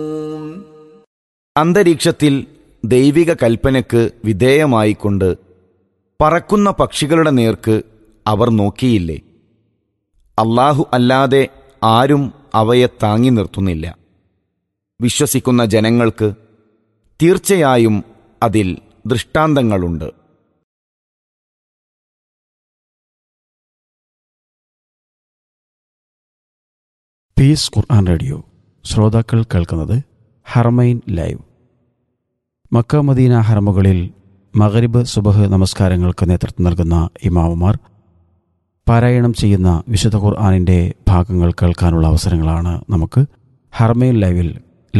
അന്തരീക്ഷത്തിൽ ദൈവിക കൽപ്പനയ്ക്ക് വിധേയമായിക്കൊണ്ട് പറക്കുന്ന പക്ഷികളുടെ നേർക്ക് അവർ നോക്കിയില്ലേ അള്ളാഹു അല്ലാതെ ആരും അവയെ താങ്ങി നിർത്തുന്നില്ല വിശ്വസിക്കുന്ന ജനങ്ങൾക്ക് തീർച്ചയായും അതിൽ ദൃഷ്ടാന്തങ്ങളുണ്ട് പീസ് ഖുർആൻ റേഡിയോ ശ്രോതാക്കൾ കേൾക്കുന്നത് ഹർമൈൻ ലൈവ് മക്ക മദീന ഹറമുകളിൽ മഗരിബ് സുബഹ് നമസ്കാരങ്ങൾക്ക് നേതൃത്വം നൽകുന്ന ഇമാമുമാർ പാരായണം ചെയ്യുന്ന വിശുദ്ധ ഖുർആാനിൻ്റെ ഭാഗങ്ങൾ കേൾക്കാനുള്ള അവസരങ്ങളാണ് നമുക്ക് ഹർമൈൻ ലൈവിൽ